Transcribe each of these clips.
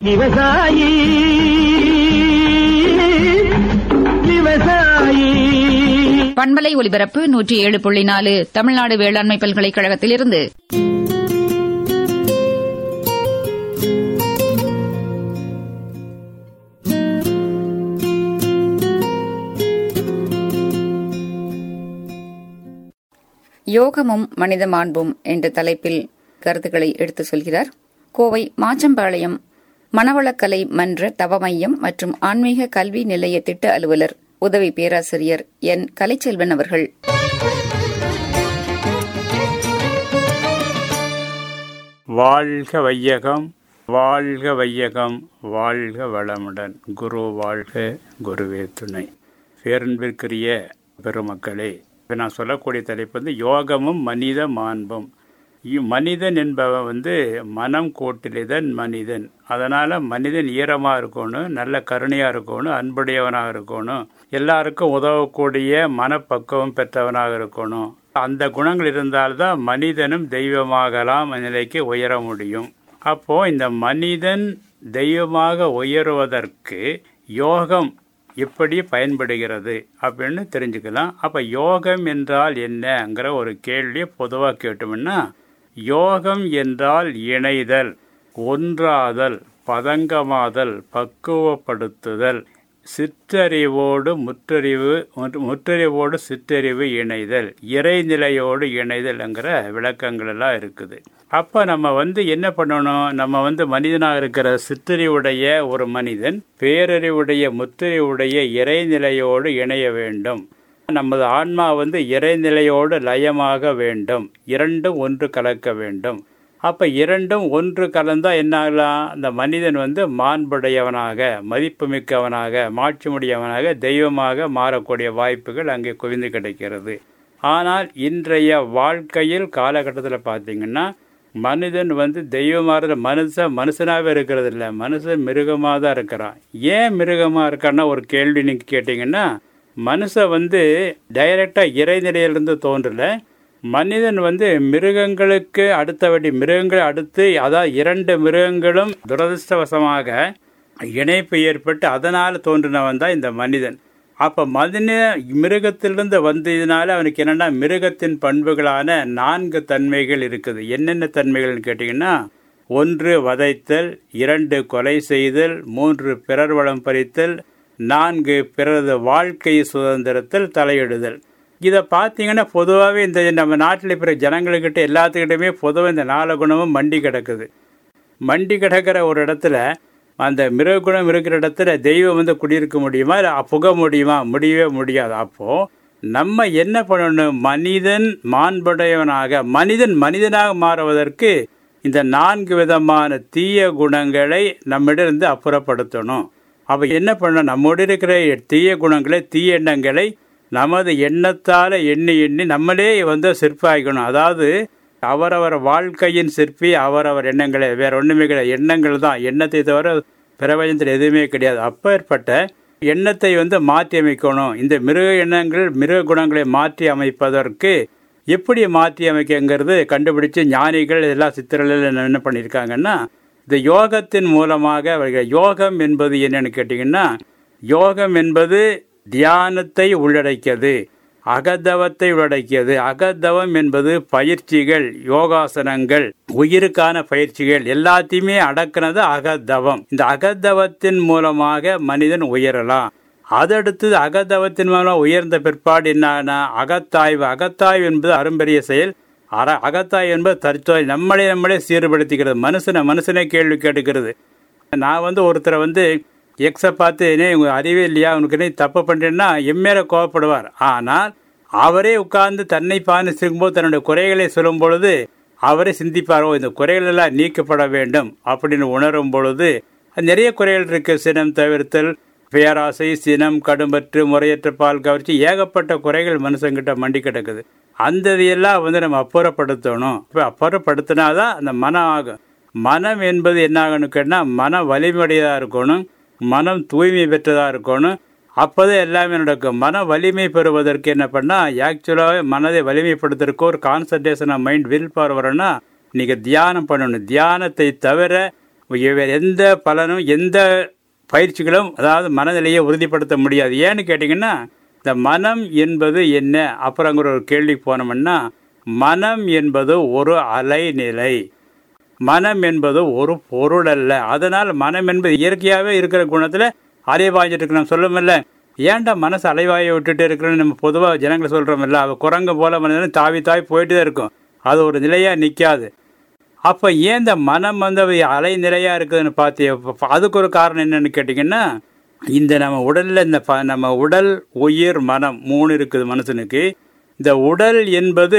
விவசாயி விவசாயி பண்பலை ஒலிபரப்பு நூற்றி ஏழு புள்ளி நாலு தமிழ்நாடு வேளாண்மை பல்கலைக்கழகத்திலிருந்து யோகமும் மனித மாண்பும் என்ற தலைப்பில் கருத்துக்களை எடுத்து சொல்கிறார் கோவை மாச்சம்பாளையம் மனவளக்கலை மன்ற தவமையம் மற்றும் ஆன்மீக கல்வி நிலைய திட்ட அலுவலர் உதவி பேராசிரியர் என் கலைச்செல்வன் அவர்கள் வாழ்க வையகம் வாழ்க வையகம் வாழ்க வளமுடன் குரு வாழ்க குருவே துணை பேரன்பிற்குரிய பெருமக்களே இப்போ நான் சொல்லக்கூடிய தலைப்பு வந்து யோகமும் மனித மாண்பும் இ- மனிதன் என்பவன் வந்து மனம் கோட்டிலிதன் மனிதன் அதனால் மனிதன் ஈரமாக இருக்கணும் நல்ல கருணையாக இருக்கணும் அன்புடையவனாக இருக்கணும் எல்லாருக்கும் உதவக்கூடிய மனப்பக்குவம் பெற்றவனாக இருக்கணும் அந்த குணங்கள் இருந்தால்தான் மனிதனும் தெய்வமாகலாம் நிலைக்கு உயர முடியும் அப்போ இந்த மனிதன் தெய்வமாக உயருவதற்கு யோகம் எப்படி பயன்படுகிறது அப்படின்னு தெரிஞ்சுக்கலாம் அப்ப யோகம் என்றால் என்னங்கிற ஒரு கேள்வியை பொதுவாக கேட்டோம்னா யோகம் என்றால் இணைதல் ஒன்றாதல் பதங்கமாதல் பக்குவப்படுத்துதல் சிற்றறிவோடு முற்றறிவு முற்று- முற்றறிவோடு சிற்றறிவு இணைதல் இறைநிலையோடு இணைதல்ங்கிற விளக்கங்கள் எல்லாம் இருக்குது அப்ப நம்ம வந்து என்ன பண்ணணும் நம்ம வந்து மனிதனாக இருக்கிற சிற்றறிவுடைய ஒரு மனிதன் பேரறிவுடைய முற்றறிவுடைய இறைநிலையோடு இணைய வேண்டும் நமது ஆன்மா வந்து இறைநிலையோடு லயமாக வேண்டும் இரண்டும் ஒன்று கலக்க வேண்டும் அப்ப இரண்டும் ஒன்று கலந்தா என்ன ஆகலாம் அந்த மனிதன் வந்து மாண்புடையவனாக மதிப்புமிக்கவனாக மாட்சிமுடையவனாக தெய்வமாக மாறக்கூடிய வாய்ப்புகள் அங்கே குவிந்து கிடைக்கிறது ஆனால் இன்றைய வாழ்க்கையில் காலகட்டத்தில் பார்த்தீங்கன்னா மனிதன் வந்து தெய்வமாக மனுஷன் மனுஷனாகவே இருக்கிறது இல்லை மனுஷன் மிருகமாக தான் இருக்கிறான் ஏன் மிருகமாக இருக்கான்னா ஒரு கேள்வி நீங்கள் கேட்டிங்கன்னா மனுஷன் வந்து டைரக்டாக இறைநிலையிலிருந்து தோன்றல மனிதன் வந்து மிருகங்களுக்கு அடுத்தபடி மிருகங்கள் அடுத்து அதாவது இரண்டு மிருகங்களும் துரதிருஷ்டவசமாக இணைப்பு ஏற்பட்டு அதனால் தோன்றினவன் தான் இந்த மனிதன் அப்போ மனித மிருகத்திலிருந்து வந்ததுனால அவனுக்கு என்னென்னா மிருகத்தின் பண்புகளான நான்கு தன்மைகள் இருக்குது என்னென்ன தன்மைகள்னு கேட்டிங்கன்னா ஒன்று வதைத்தல் இரண்டு கொலை செய்தல் மூன்று பிறர் வளம் பறித்தல் நான்கு பிறரது வாழ்க்கை சுதந்திரத்தில் தலையிடுதல் இதை பார்த்தீங்கன்னா பொதுவாகவே இந்த நம்ம நாட்டில் இருக்கிற ஜனங்களுக்கிட்ட எல்லாத்துக்கிட்டையுமே பொதுவாக இந்த நாலு குணமும் மண்டி கிடக்குது மண்டி கிடக்கிற ஒரு இடத்துல அந்த மிருககுணம் இருக்கிற இடத்துல தெய்வம் வந்து குடியிருக்க முடியுமா இல்லை புக முடியுமா முடியவே முடியாது அப்போ நம்ம என்ன பண்ணணும் மனிதன் மாண்புடையவனாக மனிதன் மனிதனாக மாறுவதற்கு இந்த நான்கு விதமான தீய குணங்களை நம்மிடமிருந்து அப்புறப்படுத்தணும் அப்ப என்ன பண்ணணும் நம்மோடு இருக்கிற தீய குணங்களை தீய எண்ணங்களை நமது எண்ணத்தால எண்ணி எண்ணி நம்மளே வந்து சிற்பாய்க்கணும் அதாவது அவரவர் வாழ்க்கையின் சிற்பி அவரவர் எண்ணங்களே வேற ஒண்ணுமே கிடையாது எண்ணங்கள் தான் எண்ணத்தை தவிர பிரபஞ்சத்தில் எதுவுமே கிடையாது அப்பேற்பட்ட எண்ணத்தை வந்து மாற்றி அமைக்கணும் இந்த மிருக எண்ணங்கள் மிருக குணங்களை மாற்றி அமைப்பதற்கு எப்படி மாற்றி அமைக்கங்கிறது கண்டுபிடிச்சு ஞானிகள் எல்லா சித்திரங்களில் என்ன பண்ணியிருக்காங்கன்னா இந்த யோகத்தின் மூலமாக அவர்கள் யோகம் என்பது என்னன்னு கேட்டிங்கன்னா யோகம் என்பது தியானத்தை உள்ளடக்கியது அகதவத்தை உள்ளடக்கியது அகதவம் என்பது பயிற்சிகள் யோகாசனங்கள் உயிருக்கான பயிற்சிகள் எல்லாத்தையுமே அடக்கினது அகதவம் இந்த அகதவத்தின் மூலமாக மனிதன் உயரலாம் அதடுத்து அகதவத்தின் மூலம் உயர்ந்த பிற்பாடு என்னன்னா அகத்தாய்வு அகத்தாய்வு என்பது அரும்பெரிய செயல் அற அகத்தாய்வு என்பது தற்சோய் நம்மளே நம்மளே சீர்படுத்திக்கிறது மனுஷனை மனுஷனே கேள்வி கேட்டுக்கிறது நான் வந்து ஒருத்தரை வந்து எக்ஸை பார்த்து என்ன உங்க அறிவே இல்லையா உனக்கு என்ன தப்பு பண்ணுறேன்னா எம்மேல கோவப்படுவார் ஆனால் அவரே உட்கார்ந்து தன்னை பார்த்து சிரிக்கும்போது தன்னுடைய குறைகளை சொல்லும் பொழுது அவரே சிந்திப்பாரோ இந்த குறைகள் எல்லாம் நீக்கப்பட வேண்டும் அப்படின்னு உணரும் பொழுது நிறைய குறைகள் இருக்கு சினம் தவிர்த்தல் பேராசை சினம் கடும்பற்று முறையற்ற பால் கவர்ச்சி ஏகப்பட்ட குறைகள் மனுஷங்கிட்ட மண்டி கிடக்குது அந்த இதையெல்லாம் வந்து நம்ம அப்புறப்படுத்தணும் இப்போ அப்புறப்படுத்தினாதான் அந்த மனம் ஆகும் மனம் என்பது என்ன ஆகணும் கேட்டால் மன வலிமையுடையதாக இருக்கணும் மனம் தூய்மை பெற்றதாக இருக்கணும் அப்போதான் எல்லாமே நடக்கும் மன வலிமை பெறுவதற்கு என்ன பண்ணால் ஆக்சுவலாகவே மனதை வலிமைப்படுத்துறதுக்கு ஒரு concentration of mind will power வரணும்னா நீங்கள் தியானம் பண்ணணும் தியானத்தை தவிர வேறு எந்த பலனும் எந்த பயிற்சிகளும் அதாவது மனநிலையை உறுதிப்படுத்த முடியாது ஏன்னு கேட்டிங்கன்னா இந்த மனம் என்பது என்ன அப்புறங்கிற ஒரு கேள்வி போனோம்னா மனம் என்பது ஒரு அலைநிலை மனம் என்பது ஒரு பொருள் அல்ல அதனால் மனம் என்பது இயற்கையாகவே இருக்கிற குணத்தில் அலைவாஞ்சிட்டு இருக்கு நம்ம சொல்லமில்ல ஏன்டா மனசு அலைவாய விட்டுட்டு இருக்கிறோன்னு நம்ம பொதுவாக ஜனங்களை சொல்கிறோமில்ல அவள் குரங்கு போல மனிதன் தாவி தாவி போயிட்டு தான் இருக்கும் அது ஒரு நிலையாக நிற்காது அப்போ ஏன் இந்த மனம் வந்து அலை நிலையாக இருக்குதுன்னு பார்த்து அதுக்கு ஒரு காரணம் என்னன்னு கேட்டிங்கன்னா இந்த நம்ம உடலில் இந்த ப நம்ம உடல் உயிர் மனம் மூணு இருக்குது மனுஷனுக்கு இந்த உடல் என்பது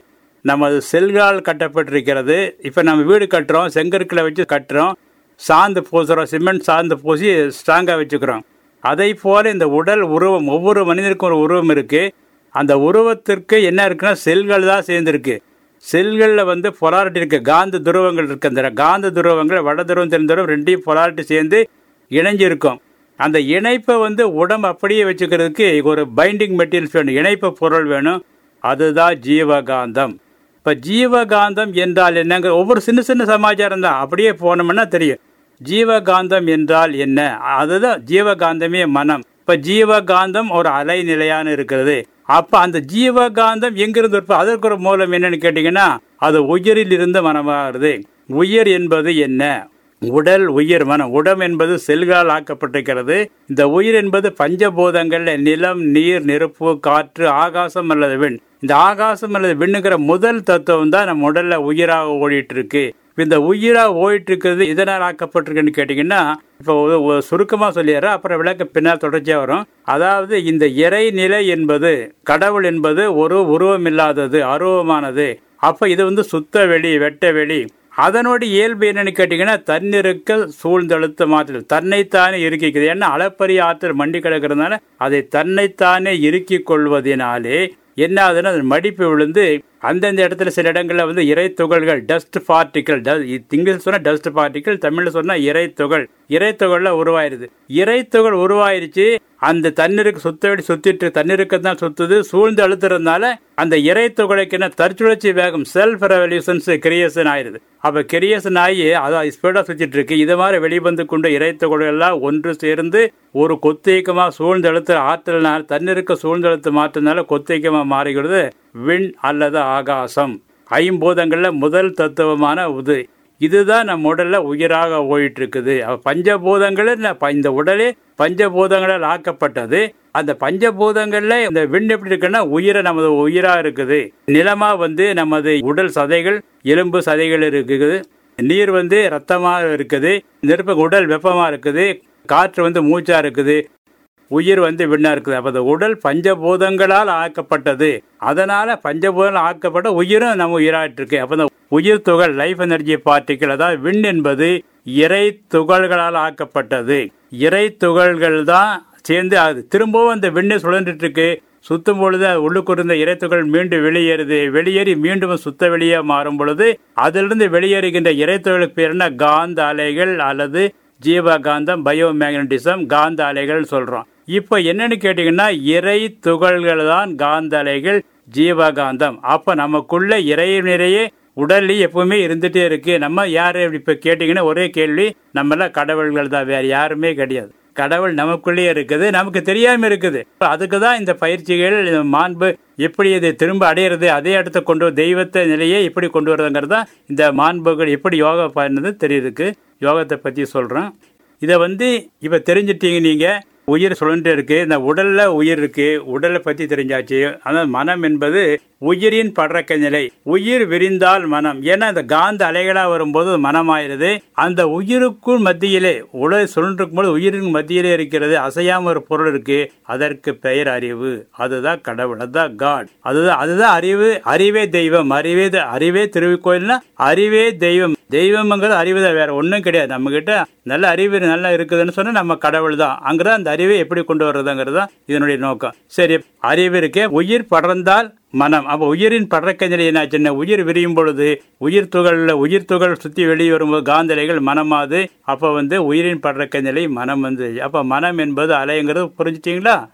நமது செல்களால் கட்டப்பட்டிருக்கிறது இப்போ நம்ம வீடு கட்டுறோம் செங்கற்களை வச்சு கட்டுறோம் சாந்து பூசுகிறோம் சிமெண்ட் சாந்து பூசி ஸ்ட்ராங்காக வச்சுக்கிறோம் அதை போல இந்த உடல் உருவம் ஒவ்வொரு மனிதனுக்கும் ஒரு உருவம் இருக்குது அந்த உருவத்திற்கு என்ன இருக்குன்னா செல்கள் தான் சேர்ந்துருக்கு செல்களில் வந்து பொலாரிட்டி இருக்குது காந்த துருவங்கள் இருக்குது அந்த காந்த துருவங்கள் வட துருவம் தென் துருவம் ரெண்டையும் பொலாரிட்டி சேர்ந்து இணைஞ்சிருக்கும் அந்த இணைப்பை வந்து உடம்பு அப்படியே வச்சுக்கிறதுக்கு ஒரு பைண்டிங் மெட்டீரியல்ஸ் வேணும் இணைப்பு பொருள் வேணும் அதுதான் ஜீவகாந்தம் இப்போ ஜீவகாந்தம் என்றால் என்னங்கிற ஒவ்வொரு சின்ன சின்ன சமாச்சாரம் தான் அப்படியே போனோம்னா தெரியும் ஜீவகாந்தம் என்றால் என்ன அதுதான் ஜீவகாந்தமே மனம் இப்போ ஜீவகாந்தம் ஒரு அலைநிலையான இருக்கிறது அப்போ அந்த ஜீவகாந்தம் எங்கிருந்து இருப்போம் அதற்கு ஒரு மூலம் என்னன்னு கேட்டிங்கன்னா அது உயிரில் இருந்து மனமாகிறது உயிர் என்பது என்ன உடல் உயிர் மனம் உடம் என்பது செல்களால் ஆக்கப்பட்டிருக்கிறது இந்த உயிர் என்பது பஞ்சபூதங்கள்ல நிலம் நீர் நெருப்பு காற்று ஆகாசம் அல்லது விண் இந்த ஆகாசம் அல்லது விண்ணுங்கிற முதல் தத்துவம் தான் நம்ம உடல்ல உயிராக ஓடிட்டு இருக்கு இந்த உயிராக ஓடிட்டு இருக்கிறது இதனால் ஆக்கப்பட்டிருக்குன்னு கேட்டிங்கன்னா இப்போ சுருக்கமாக சொல்லிடுறேன் அப்புறம் விளக்க பின்னால் தொடர்ச்சியாக வரும் அதாவது இந்த இறைநிலை என்பது கடவுள் என்பது ஒரு உருவம் இல்லாதது அருவமானது அப்போ இது வந்து சுத்த வெளி வெட்ட வெளி அதனோட இயல்பு என்னன்னு கேட்டிங்கன்னா தன்னிருக்க சூழ்ந்தழுத்த மாற்றல் தன்னைத்தானே இருக்கிக்கிறது ஏன்னா அளப்பரிய ஆற்றல் மண்டி கிடக்கிறதுனால அதை தன்னைத்தானே இறுக்கிக் கொள்வதனாலே என்ன ஆகுதுன்னா அது மடிப்பு விழுந்து அந்தந்த இடத்துல சில இடங்களில் வந்து இறை துகள்கள் டஸ்ட் பார்ட்டிக்கல் இங்கிலீஷ் சொன்னால் டஸ்ட் பார்ட்டிக்கல் தமிழில் சொன்னால் இறை துகள் இறை துகள்ல உருவாயிருது இறை துகள் உருவாயிருச்சு அந்த தண்ணீருக்கு சுத்தபடி சுத்திட்டு தண்ணீருக்கு தான் சுத்துது சூழ்ந்து அழுத்துறதுனால அந்த இறை துகளுக்கு என்ன தற்சுழற்சி வேகம் செல்ஃப் ரெவல்யூஷன்ஸ் கிரியேஷன் ஆயிருது அப்ப கிரியேஷன் ஆகி அதான் ஸ்பீடா சுத்திட்டு இருக்கு இது மாதிரி வெளிவந்து கொண்ட இறை துகள் எல்லாம் ஒன்று சேர்ந்து ஒரு கொத்தீக்கமா சூழ்ந்து அழுத்த ஆற்றலினால் தண்ணீருக்கு சூழ்ந்து அழுத்த மாற்றினால கொத்தீக்கமா மாறுகிறது விண் அல்லது ஆகாசம் ஐம்பூதங்கள்ல முதல் தத்துவமான உது இதுதான் நம்ம உடல்ல உயிராக ஓடிட்டு இருக்குது பஞ்சபூதங்கள் இந்த உடலே பஞ்சபூதங்களால் ஆக்கப்பட்டது அந்த பஞ்சபூதங்கள்ல இந்த விண் எப்படி இருக்குன்னா உயிரை நமது உயிரா இருக்குது நிலமா வந்து நமது உடல் சதைகள் எலும்பு சதைகள் இருக்குது நீர் வந்து ரத்தமா இருக்குது நெருப்பு உடல் வெப்பமா இருக்குது காற்று வந்து மூச்சா இருக்குது உயிர் வந்து விண்ணா இருக்குது அப்போ உடல் பஞ்சபூதங்களால் ஆக்கப்பட்டது அதனால பஞ்சபூதங்கள் ஆக்கப்பட்ட உயிரும் நம்ம உயிராட்டு இருக்கு அப்போ இந்த உயிர் துகள் லைஃப் எனர்ஜி பார்ட்டிகள் அதாவது விண் என்பது இறை துகள்களால் ஆக்கப்பட்டது இறை துகள்கள் தான் சேர்ந்து அது திரும்பவும் அந்த விண்ணை சுழன்றுட்டு இருக்கு சுத்தும் பொழுது உள்ளுக்குறிந்த இறைத்துகள் மீண்டும் வெளியேறுது வெளியேறி மீண்டும் சுத்த வெளியே மாறும் பொழுது அதிலிருந்து வெளியேறுகின்ற இறைத்துகளுக்கு பேர் என்ன காந்த அலைகள் அல்லது ஜீவகாந்தம் பயோ மேக்னட்டிசம் காந்த அலைகள் சொல்றோம் இப்போ என்னன்னு கேட்டீங்கன்னா இறை துகள்கள் தான் காந்த அலைகள் ஜீவகாந்தம் அப்ப நமக்குள்ள இறை நிறைய உடல்ல எப்பவுமே இருந்துட்டே இருக்கு நம்ம யாரு இப்ப கேட்டீங்கன்னா ஒரே கேள்வி நம்மள கடவுள்கள் தான் வேற யாருமே கிடையாது கடவுள் நமக்குள்ளேயே இருக்குது நமக்கு தெரியாம இருக்குது அதுக்கு தான் இந்த பயிற்சிகள் இந்த மாண்பு எப்படி இதை திரும்ப அடையிறது அதே இடத்த கொண்டு தெய்வத்தை நிலையை எப்படி கொண்டு வரதுங்கிறது தான் இந்த மாண்புகள் எப்படி யோகா பண்ணது தெரியுதுக்கு யோகத்தை பற்றி சொல்கிறோம் இதை வந்து இப்போ தெரிஞ்சிட்டீங்க நீங்கள் உயிர் சுழன்று இருக்கு இந்த உடல்ல உயிர் இருக்கு உடலை பற்றி தெரிஞ்சாச்சு ஆனால் மனம் என்பது உயிரின் படக்க நிலை உயிர் விரிந்தால் மனம் ஏன்னா இந்த காந்த அலைகளா வரும்போது மனமாயிருது அந்த உயிருக்குள் மத்தியிலே உடல் சுழன்றிருக்கும் போது உயிரின் மத்தியிலே இருக்கிறது அசையாம ஒரு பொருள் இருக்கு அதற்கு பெயர் அறிவு அதுதான் கடவுள் அதுதான் காட் அதுதான் அதுதான் அறிவு அறிவே தெய்வம் அறிவே அறிவே திருவிக்கோயில்னா அறிவே தெய்வம் தெய்வம்ங்கிறது அறிவு தான் வேற ஒன்றும் கிடையாது நம்ம கிட்ட நல்ல அறிவு நல்லா இருக்குதுன்னு சொன்னா நம்ம கடவுள் தான் அங்கதான் அந்த அறிவை எப்படி கொண்டு வர்றதுங்கிறது தான் இதனுடைய நோக்கம் சரி அறிவு இருக்கே உயிர் படர்ந்தால் மனம் அப்போ உயிரின் படக்க நிலை என்னாச்சுன்னா உயிர் விரியும் பொழுது உயிர் துகள்ல உயிர் துகள் சுத்தி வெளியே வரும்போது காந்தலைகள் மனமாது அப்போ வந்து உயிரின் படக்க நிலை மனம் வந்து அப்போ மனம் என்பது அலைங்கிறது புரிஞ்சுட்டீங்களா ரைட்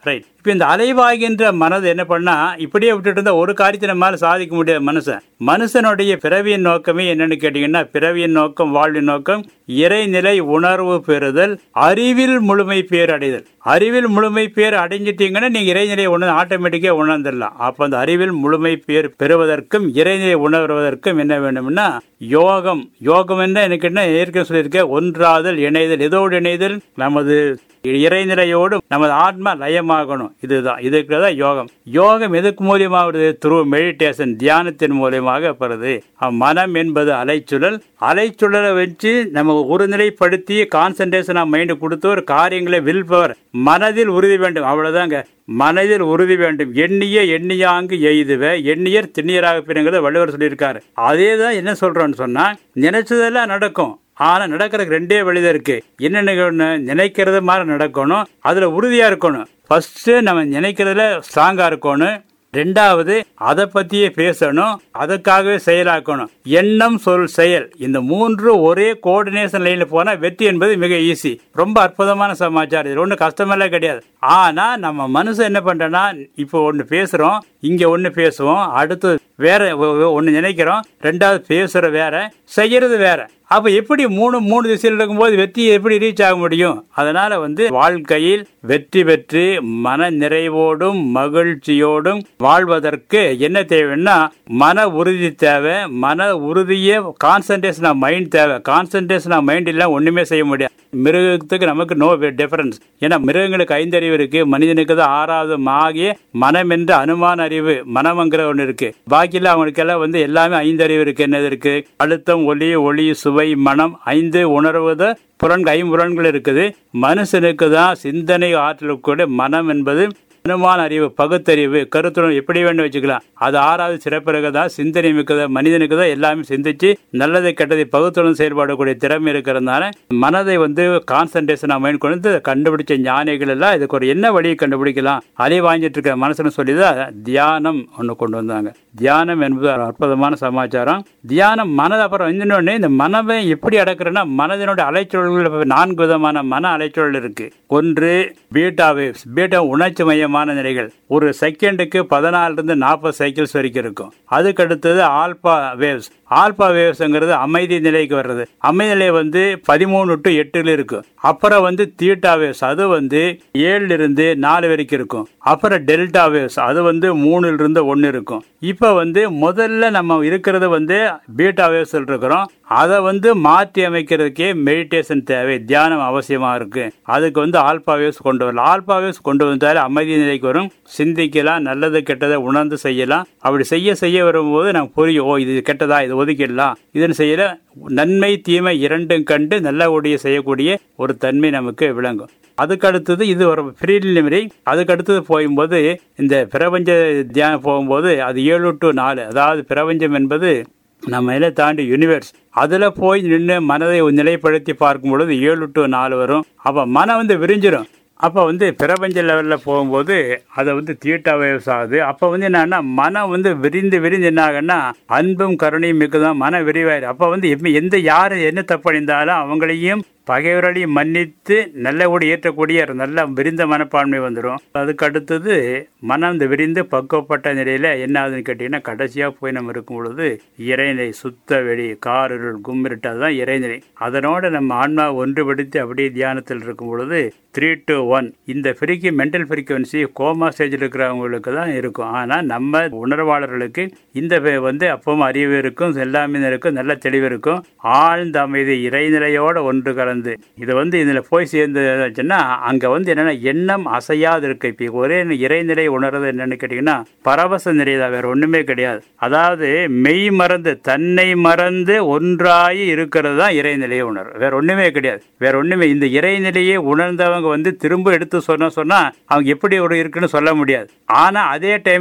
இப்ப இந்த அலைவாகின்ற மனது என்ன பண்ணா இப்படியே விட்டுட்டு இருந்தா ஒரு காரியத்தை நம்மால சாதிக்க முடியாது மனுஷன் மனுஷனுடைய பிறவியின் நோக்கமே என்னன்னு கேட்டீங்கன்னா பிறவியின் நோக்கம் வாழ்வின் நோக்கம் இறைநிலை உணர்வு பெறுதல் அறிவில் முழுமை பேர் அடைதல் அறிவில் முழுமை பேர் அடைஞ்சிட்டீங்கன்னா நீங்க இறைநிலை உணர்ந்து ஆட்டோமேட்டிக்கா உணர்ந்துடலாம் அப்ப அந்த அறிவில் முழுமை பேர் பெறுவதற்கும் இறைநிலை உணர்வதற்கும் என்ன வேண்டும்னா யோகம் யோகம் என்ன எனக்கு என்ன ஏற்கனவே சொல்லியிருக்கேன் ஒன்றாதல் இணைதல் எதோடு இணைதல் நமது இறைநிலையோடு நமது ஆத்மா லயமாகணும் இதுதான் இதுக்கு தான் யோகம் யோகம் எதுக்கு மூலியமா வருது த்ரூ மெடிடேஷன் தியானத்தின் மூலியமாக வருது மனம் என்பது அலைச்சுழல் அலைச்சுழலை வச்சு நம்ம ஒருநிலைப்படுத்தி கான்சன்ட்ரேஷன் மைண்ட் கொடுத்து ஒரு காரியங்களை வில் பவர் மனதில் உறுதி வேண்டும் அவ்வளவுதாங்க மனதில் உறுதி வேண்டும் எண்ணிய எண்ணியாங்கு எய்துவ எண்ணியர் திண்ணியராக பிறங்கிறத வள்ளுவர் சொல்லியிருக்காரு அதே தான் என்ன சொல்றோம்னு சொன்னா நினைச்சதெல்லாம் நடக்கும் ஆனா நடக்கிறதுக்கு ரெண்டே வழிதான் இருக்கு என்ன நினைக்கிறது மாதிரி நடக்கணும் அதுல உறுதியா இருக்கணும் ஃபர்ஸ்ட் நம்ம நினைக்கிறதுல ஸ்ட்ராங்கா இருக்கணும் ரெண்டாவது அதை பத்தியே பேசணும் அதுக்காகவே செயலாக்கணும் எண்ணம் சொல் செயல் இந்த மூன்று ஒரே கோஆர்டினேஷன் லைன்ல போனா வெற்றி என்பது மிக ஈஸி ரொம்ப அற்புதமான சமாச்சாரம் இது ஒன்றும் கஷ்டமெல்லாம் கிடையாது ஆனா நம்ம மனுஷன் என்ன பண்றோம்னா இப்போ ஒன்று பேசுறோம் இங்க ஒன்று பேசுவோம் அடுத்து வேற ஒன்று நினைக்கிறோம் ரெண்டாவது பேசுற வேற செய்யறது வேற அப்ப எப்படி மூணு மூணு திசையில் இருக்கும்போது வெற்றி எப்படி ரீச் ஆக முடியும் அதனால வந்து வாழ்க்கையில் வெற்றி பெற்று மன நிறைவோடும் மகிழ்ச்சியோடும் வாழ்வதற்கு என்ன தேவைன்னா மன உறுதி தேவை மன உறுதிய கான்சன்ட்ரேஷன் ஆஃப் மைண்ட் தேவை கான்சன்ட்ரேஷன் ஆஃப் மைண்ட் இல்லாம ஒண்ணுமே செய்ய முடியாது மிருகத்துக்கு நமக்கு நோ டிஃபரன்ஸ் ஏன்னா மிருகங்களுக்கு ஐந்தறிவு இருக்கு மனிதனுக்கு தான் ஆறாவது ஆகிய மனம் என்ற அனுமான அறிவு மனம்ங்கிற ஒன்று இருக்கு பாக்கியில் அவங்களுக்கு எல்லாம் வந்து எல்லாமே ஐந்தறிவு இருக்கு என்னது இருக்கு அழுத்தம் ஒலி ஒளி சுவை மனம் ஐந்து உணர்வது புலன்கள் ஐம்புலன்கள் இருக்குது மனுஷனுக்கு தான் சிந்தனை ஆற்றல் கூட மனம் என்பது அனுமான அறிவு பகுத்தறிவு கருத்துடன் எப்படி வேண்டும் வச்சுக்கலாம் அது ஆறாவது சிறப்பிறகு தான் சிந்தனை மிக்கத மனிதனுக்கு தான் எல்லாமே சிந்திச்சு நல்லதை கெட்டதை பகுத்துடன் செயல்படக்கூடிய திறமை இருக்கிறதுனால மனதை வந்து கான்சன்ட்ரேஷன் மைண்ட் கொண்டு கண்டுபிடிச்ச ஞானிகள் எல்லாம் இதுக்கு ஒரு என்ன வழியை கண்டுபிடிக்கலாம் அலை வாங்கிட்டு இருக்க மனசுன்னு சொல்லி தான் தியானம் ஒன்று கொண்டு வந்தாங்க தியானம் என்பது ஒரு அற்புதமான சமாச்சாரம் தியானம் மனது அப்புறம் இன்னொன்று இந்த மனதை எப்படி அடக்குறேன்னா மனதினுடைய அலைச்சூழல்கள் நான்கு விதமான மன அலைச்சூழல் இருக்கு ஒன்று பீட்டா வேவ்ஸ் பீட்டா உணர்ச்சி மையமான நிலைகள் ஒரு செகண்டுக்கு பதினாலுல இருந்து நாற்பது சைக்கிள்ஸ் வரைக்கும் இருக்கும் அதுக்கு அடுத்தது ஆல்பா வேவ்ஸ் ஆல்பா வேவ்ஸ்ங்கிறது அமைதி நிலைக்கு வர்றது அமைதி நிலை வந்து பதிமூணு டு எட்டுல இருக்கும் அப்புறம் வந்து தீட்டா வேவ்ஸ் அது வந்து ஏழுல இருந்து நாலு வரைக்கும் இருக்கும் அப்புறம் டெல்டா வேவ்ஸ் அது வந்து மூணுல இருந்து ஒன்னு இருக்கும் இப்ப வந்து முதல்ல நம்ம இருக்கிறது வந்து பீட்டா வேவ்ஸ் இருக்கிறோம் அதை வந்து மாற்றி அமைக்கிறதுக்கே மெடிடேஷன் தேவை தியானம் அவசியமா இருக்கு அதுக்கு வந்து ஆல்பா வேவ்ஸ் கொண்டு வரலாம் ஆல்பா வேவ்ஸ் கொண்டு வந்தாலே அமைதி நிலைக்கு வரும் சிந்திக்கலாம் நல்லது கெட்டதை உணர்ந்து செய்யலாம் அப்படி செய்ய செய்ய வரும்போது நமக்கு புரியும் ஓ இது கெட்டதா இது ஒதுக்கிடலாம் இதன் செய்யல நன்மை தீமை இரண்டும் கண்டு நல்ல ஒடிய செய்யக்கூடிய ஒரு தன்மை நமக்கு விளங்கும் அதுக்கு அடுத்தது இது ஒரு ப்ரீலிமினரி அதுக்கு அடுத்தது போகும்போது இந்த பிரபஞ்ச தியானம் போகும்போது அது ஏழு டு நாலு அதாவது பிரபஞ்சம் என்பது நம்ம இதை தாண்டி யூனிவர்ஸ் அதுல போய் நின்று மனதை நிலைப்படுத்தி பார்க்கும் பொழுது ஏழு டு நாலு வரும் அப்ப மனம் வந்து விரிஞ்சிடும் அப்போ வந்து பிரபஞ்ச லெவலில் போகும்போது அதை வந்து தீட்டா வேவ்ஸ் ஆகுது அப்போ வந்து என்னன்னா மனம் வந்து விரிந்து விரிந்து என்ன ஆகுன்னா அன்பும் கருணையும் மிக்கதான் மன விரிவாயிரு அப்போ வந்து எந்த யார் என்ன தப்படைந்தாலும் அவங்களையும் பகைவர்களையும் மன்னித்து நல்லபடி ஏற்றக்கூடிய நல்ல விரிந்த மனப்பான்மை வந்துடும் அதுக்கு அடுத்தது மனம் இந்த விரிந்து பக்குவப்பட்ட நிலையில என்ன ஆகுதுன்னு கேட்டீங்கன்னா கடைசியா போய் நம்ம இருக்கும் பொழுது இறைநிலை சுத்த வெளி காரிருள் கும்மிருட்டு அதுதான் இறைநிலை அதனோட நம்ம ஆன்மா ஒன்றுபடுத்தி அப்படியே தியானத்தில் இருக்கும் பொழுது த்ரீ டு ஒன் இந்த ஃப்ரீக்கு மென்டல் ஃப்ரீக்குவன்சி கோமா ஸ்டேஜில் இருக்கிறவங்களுக்கு தான் இருக்கும் ஆனால் நம்ம உணர்வாளர்களுக்கு இந்த வந்து அப்பவும் அறிவு இருக்கும் எல்லாமே இருக்கும் நல்ல தெளிவு இருக்கும் ஆழ்ந்த அமைதி இறைநிலையோட ஒன்று கலந்து இது வந்து இதில் போய் சேர்ந்துச்சுன்னா அங்கே வந்து என்னென்னா எண்ணம் அசையாது இருக்கு இப்போ ஒரே இறைநிலை உணர்றது என்னன்னு கேட்டிங்கன்னா பரவச நிலை தான் வேற ஒன்றுமே கிடையாது அதாவது மெய் மறந்து தன்னை மறந்து ஒன்றாகி இருக்கிறது தான் இறைநிலையை உணர்வு வேற ஒன்றுமே கிடையாது வேற ஒன்றுமே இந்த இறைநிலையை உணர்ந்தவங்க வந்து திரும்ப எடுத்து சொன்ன சொன்னா அவங்க எப்படி ஒரு இருக்குன்னு சொல்ல முடியாது ஆனா அதே டைம்ல வந்து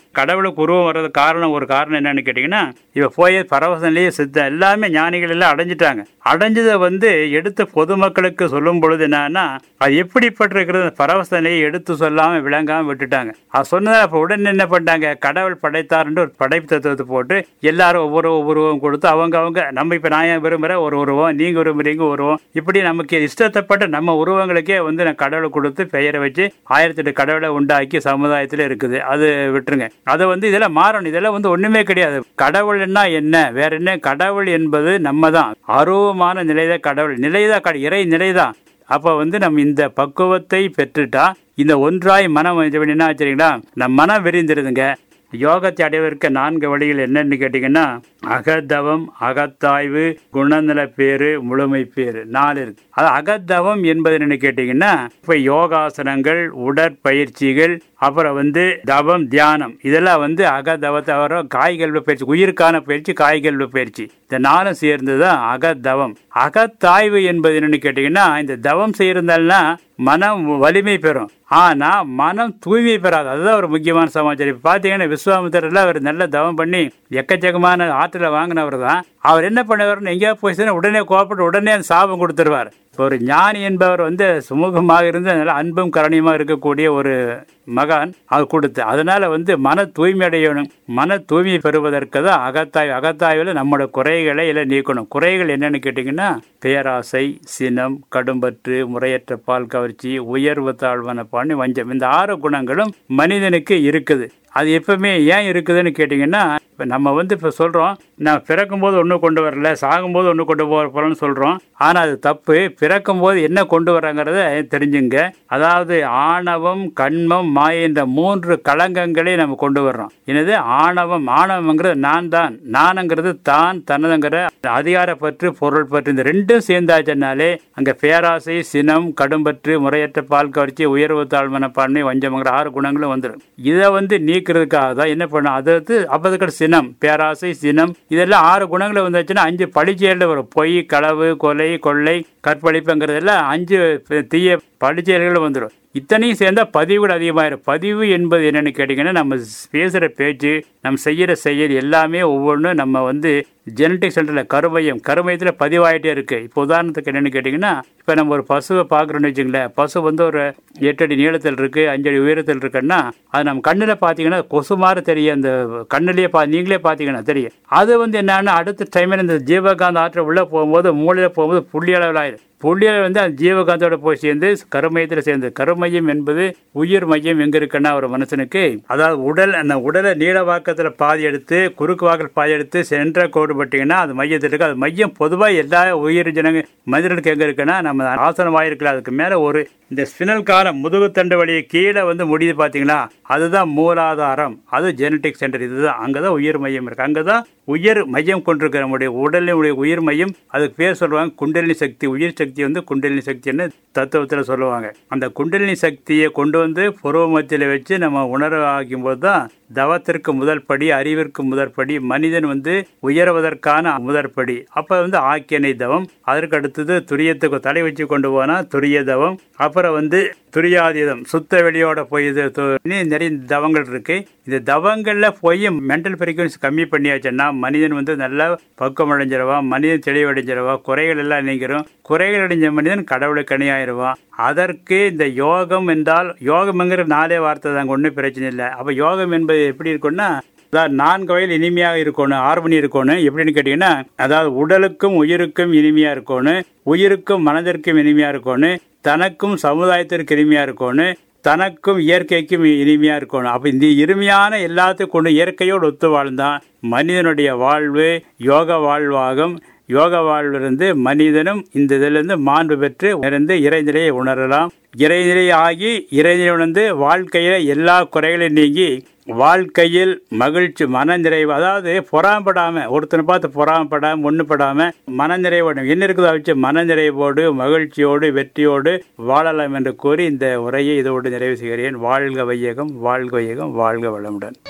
கடவுளுக்கு உருவம் வர்றது காரணம் ஒரு காரணம் என்னன்னு கேட்டிங்கன்னா இவ போய் பரவசனிலேயே சித்த எல்லாமே ஞானிகள் எல்லாம் அடைஞ்சிட்டாங்க அடைஞ்சதை வந்து எடுத்து பொதுமக்களுக்கு சொல்லும் பொழுது என்னன்னா அது எப்படிப்பட்டிருக்கிறது பரவசனையை எடுத்து சொல்லாம விளங்காம விட்டுட்டாங்க அது சொன்னதை அப்போ உடனே என்ன பண்ணிட்டாங்க கடவுள் படைத்தாருன்னு ஒரு படைப்பு தத்துவத்தை போட்டு எல்லாரும் ஒவ்வொரு உருவம் கொடுத்து அவங்க அவங்க நம்ம இப்போ நான் ஏன் விரும்புகிறேன் ஒரு உருவம் நீங்கள் விரும்புறீங்க உருவம் இப்படி நமக்கு இஷ்டத்தைப்பட்ட நம்ம உருவங்களுக்கே வந்து நான் கடவுளை கொடுத்து பெயரை வச்சு ஆயிரத்தெட்டு கடவுளை உண்டாக்கி சமுதாயத்தில் இருக்குது அது விட்டுருங்க அதை வந்து இதெல்லாம் மாறணும் இதெல்லாம் வந்து ஒன்றுமே கிடையாது கடவுள்னா என்ன வேற என்ன கடவுள் என்பது நம்ம தான் அருவமான நிலைதான் கடவுள் நிலைதான் கட- இறை நிலைதான் அப்போ வந்து நம்ம இந்த பக்குவத்தை பெற்றுட்டா இந்த ஒன்றாய் மனம் என்ன வச்சுருங்களா நம்ம மனம் விரிந்திருதுங்க யோகத்தை அடைவதற்கு நான்கு வழிகள் என்னன்னு கேட்டிங்கன்னா அகத்தவம் அகத்தாய்வு குணநல பேரு முழுமை பேரு நாலு இருக்கு அது அகத்தவம் என்பது என்னன்னு கேட்டிங்கன்னா இப்போ யோகாசனங்கள் உடற்பயிற்சிகள் அப்புறம் வந்து தவம் தியானம் இதெல்லாம் வந்து அகதவத்தை வரும் காய்கல்வ பயிற்சி உயிருக்கான பயிற்சி காய்கல்வ பயிற்சி இந்த நாளும் சேர்ந்து தான் அகத்தவம் அகத்தாய்வு என்பது என்னன்னு கேட்டிங்கன்னா இந்த தவம் செய்யறதால்னா மனம் வலிமை பெறும் ஆனா மனம் தூய்மை பெறாது அதுதான் ஒரு முக்கியமான சமாச்சாரம் இப்போ பார்த்தீங்கன்னா விஸ்வாமித்திரர்ல அவர் நல்ல தவம் பண்ணி எக்கச்சக்கமான ஆற்றுல வாங்கினவர் தான் அவர் என்ன பண்ணுவார்னு எங்கேயா போய் சேர்ந்தா உடனே கோபப்பட்டு உடனே அந்த சாபம் கொடுத்துருவார் இப்போ ஒரு ஞானி என்பவர் வந்து சுமூகமாக இருந்து நல்ல அன்பும் கரணியமாக இருக்கக்கூடிய ஒரு மகான் அவர் கொடுத்து அதனால வந்து மன தூய்மை அடையணும் மன தூய்மை பெறுவதற்கு தான் அகத்தாய்வு அகத்தாய்வில் நம்மளோட குறைகளை எல்லாம் நீக்கணும் குறைகள் என்னன்னு கேட்டிங்கன்னா பேராசை சினம் கடும்பற்று முறையற்ற பால் கவர்ச்சி உயர்வு தாழ்வான பாணி வஞ்சம் இந்த ஆறு குணங்களும் மனிதனுக்கு இருக்குது அது எப்பவுமே ஏன் இருக்குதுன்னு கேட்டிங்கன்னா இப்போ நம்ம வந்து இப்போ சொல்கிறோம் நான் பிறக்கும்போது ஒன்றும் கொண்டு வரல சாகும்போது ஒன்று கொண்டு போக போகிறோம்னு சொல்கிறோம் ஆனால் அது தப்பு பிறக்கும்போது என்ன கொண்டு வராங்கிறத தெரிஞ்சுங்க அதாவது ஆணவம் கண்மம் மாயை என்ற மூன்று களங்கங்களை நம்ம கொண்டு வர்றோம் என்னது ஆணவம் ஆணவங்கிறது நான் தான் நானுங்கிறது தான் தனதுங்கிற அதிகார பற்று பொருள் பற்று இந்த ரெண்டும் சேர்ந்தாச்சுனாலே அங்கே பேராசை சினம் கடும்பற்று முறையற்ற பால் கவர்ச்சி உயர்வு தாழ்மன பான்மை வஞ்சமங்கிற ஆறு குணங்களும் வந்துடும் இதை வந்து நீக்கிறதுக்காக தான் என்ன பண்ணும் அதாவது அப்போதுக்கிற சினம் பேராசை சினம் இதெல்லாம் ஆறு குணங்கள் வந்துச்சுன்னா அஞ்சு பழிச்செயல்கள் வரும் பொய் களவு கொலை கொள்ளை கற்பழிப்புங்கிறதெல்லாம் அஞ்சு தீய பழிச்செயல்கள் வந்துடும் இத்தனையும் சேர்ந்தா பதிவுகள் அதிகமாயிரும் பதிவு என்பது என்னன்னு கேட்டிங்கன்னா நம்ம பேசுகிற பேச்சு நம்ம செய்கிற செயல் எல்லாமே ஒவ்வொன்றும் நம்ம வந்து ஜெனட்டிக் சென்டரில் கருமையம் கருமையத்தில் பதிவாயிட்டே இருக்குது இப்போ உதாரணத்துக்கு என்னென்னு கேட்டிங்கன்னா இப்போ நம்ம ஒரு பசுவை பார்க்குறோன்னு வச்சுங்களேன் பசு வந்து ஒரு எட்டு அடி நீளத்தில் இருக்குது அஞ்சு அடி உயரத்தில் இருக்குன்னா அது நம்ம கண்ணில் பார்த்தீங்கன்னா கொசு மாதிரி தெரியும் அந்த கண்ணிலேயே பா நீங்களே பார்த்தீங்கன்னா தெரியும் அது வந்து என்னன்னா அடுத்த டைமில் இந்த ஜீவகாந்த ஆற்றில் உள்ளே போகும்போது மூளையில் போகும்போது புள்ளி அளவில் ஆயிடும் புள்ளியில் வந்து அந்த ஜீவகாந்தோட போய் சேர்ந்து கருமையத்தில் சேர்ந்து கருமையம் என்பது உயிர் மையம் எங்க இருக்குன்னா ஒரு மனுஷனுக்கு அதாவது உடல் அந்த உடலை நீள வாக்கத்தில் பாதி எடுத்து குறுக்கு வாக்கில் பாதி எடுத்து சென்ற கோடு பட்டிங்கன்னா அது மையத்தில் இருக்கு அது மையம் பொதுவாக எல்லா உயிர் ஜனங்க மனிதனுக்கு எங்க இருக்குன்னா நம்ம ஆசனம் வாயிருக்கல அதுக்கு மேலே ஒரு இந்த ஸ்பினல் காலம் முதுகுத்தண்டு வழியை கீழே வந்து முடியுது பார்த்தீங்களா அதுதான் மூலாதாரம் அது ஜெனட்டிக் சென்டர் இதுதான் அங்கே தான் உயிர் மையம் இருக்கு அங்கே தான் உயிர் மையம் கொண்டிருக்கிற நம்முடைய உடலினுடைய உயிர் மையம் அதுக்கு பேர் சொல்லுவாங்க குண்டலினி சக்தி உயிர் சக்தி வந்து குண்டலினி சக்தின்னு தத்துவத்தில் சொல்லுவாங்க அந்த குண்டலினி சக்தியை கொண்டு வந்து புருவ மத்தியில் வச்சு நம்ம உணர ஆகும்போது தான் தவத்திற்கு முதல் படி அறிவிற்கு முதல் படி மனிதன் வந்து உயர்வதற்கான முதற்படி அப்போ வந்து ஆக்கியனை தவம் அதற்கு அடுத்தது துரியத்துக்கு தலை வச்சு கொண்டு போனால் துரிய தவம் அப்புறம் வந்து துரியாதீதம் சுத்த வெளியோட போய் இது நிறைய தவங்கள் இருக்கு இந்த தவங்கள்ல போய் மென்டல் ஃப்ரீக்வன்சி கம்மி பண்ணியாச்சுன்னா மனிதன் வந்து நல்லா பக்குவம் அடைஞ்சிருவான் மனிதன் தெளிவடைஞ்சிருவா குறைகள் எல்லாம் நீங்கிறோம் குறைகள் அடைஞ்ச மனிதன் கடவுளுக்கு அணியாயிருவான் அதற்கு இந்த யோகம் என்றால் யோகம்ங்கிற நாலே வார்த்தை தாங்க ஒன்றும் பிரச்சனை இல்லை அப்போ யோகம் என்பது எப்படி இருக்கும்னா அதாவது நான்கு வகையில் இனிமையாக இருக்கணும் ஆர்வணி இருக்கணும் எப்படின்னு கேட்டிங்கன்னா அதாவது உடலுக்கும் உயிருக்கும் இனிமையாக இருக்கணும் உயிருக்கும் மனதிற்கும் இனிமையாக இருக்கணும் தனக்கும் சமுதாயத்திற்கு இனிமையாக இருக்கணும் தனக்கும் இயற்கைக்கும் இனிமையா இருக்கணும் அப்ப இந்த இனிமையான எல்லாத்தையும் கொண்டு இயற்கையோடு ஒத்து வாழ்ந்தான் மனிதனுடைய வாழ்வு யோக வாழ்வாகும் யோக வாழ்விலிருந்து மனிதனும் இந்த இதிலிருந்து மாண்பு பெற்று இருந்து இறைநிலையை உணரலாம் இறைநிலை ஆகி இறைநிலை உணர்ந்து வாழ்க்கையில எல்லா குறைகளையும் நீங்கி வாழ்க்கையில் மகிழ்ச்சி மன நிறைவு அதாவது பொறாமப்படாம ஒருத்தனை பார்த்து பொறாமப்படாம ஒண்ணுப்படாம மன நிறைவோடு என்ன இருக்குதோ வச்சு மன நிறைவோடு மகிழ்ச்சியோடு வெற்றியோடு வாழலாம் என்று கூறி இந்த உரையை இதோடு நிறைவு செய்கிறேன் வாழ்க வையகம் வாழ்க வையகம் வாழ்க வளமுடன்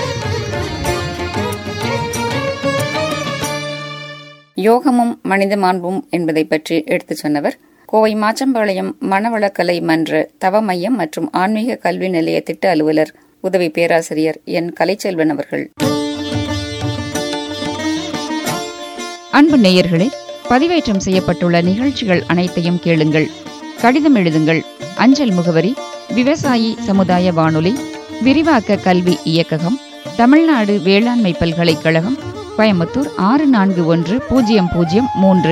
யோகமும் மனித மாண்பும் என்பதை பற்றி எடுத்துச் சொன்னவர் கோவை மாச்சம்பாளையம் மனவளக்கலை மன்ற தவ மையம் மற்றும் ஆன்மீக கல்வி நிலைய திட்ட அலுவலர் உதவி பேராசிரியர் என் கலைச்செல்வன் அவர்கள் அன்பு நேயர்களே பதிவேற்றம் செய்யப்பட்டுள்ள நிகழ்ச்சிகள் அனைத்தையும் கேளுங்கள் கடிதம் எழுதுங்கள் அஞ்சல் முகவரி விவசாயி சமுதாய வானொலி விரிவாக்க கல்வி இயக்ககம் தமிழ்நாடு வேளாண்மை பல்கலைக்கழகம் கோயம்புத்தூர் ஆறு நான்கு ஒன்று பூஜ்ஜியம் பூஜ்ஜியம் மூன்று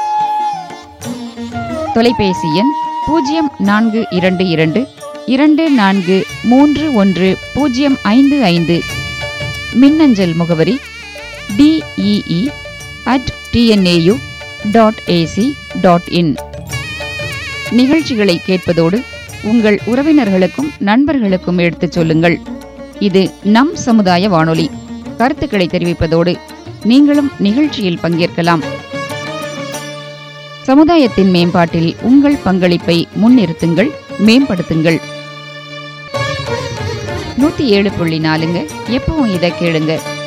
தொலைபேசி எண் பூஜ்ஜியம் நான்கு இரண்டு இரண்டு இரண்டு நான்கு மூன்று ஒன்று பூஜ்ஜியம் ஐந்து ஐந்து மின்னஞ்சல் முகவரி DEE at TNAU dot AC dot in நிகழ்ச்சிகளை கேட்பதோடு உங்கள் உறவினர்களுக்கும் நண்பர்களுக்கும் எடுத்துச் சொல்லுங்கள் இது நம் சமுதாய வானொலி கருத்துக்களை தெரிவிப்பதோடு நீங்களும் நிகழ்ச்சியில் பங்கேற்கலாம் சமுதாயத்தின் மேம்பாட்டில் உங்கள் பங்களிப்பை முன்னிறுத்துங்கள் மேம்படுத்துங்கள் நூத்தி ஏழு புள்ளி நாலுங்க எப்பவும் இதை கேளுங்க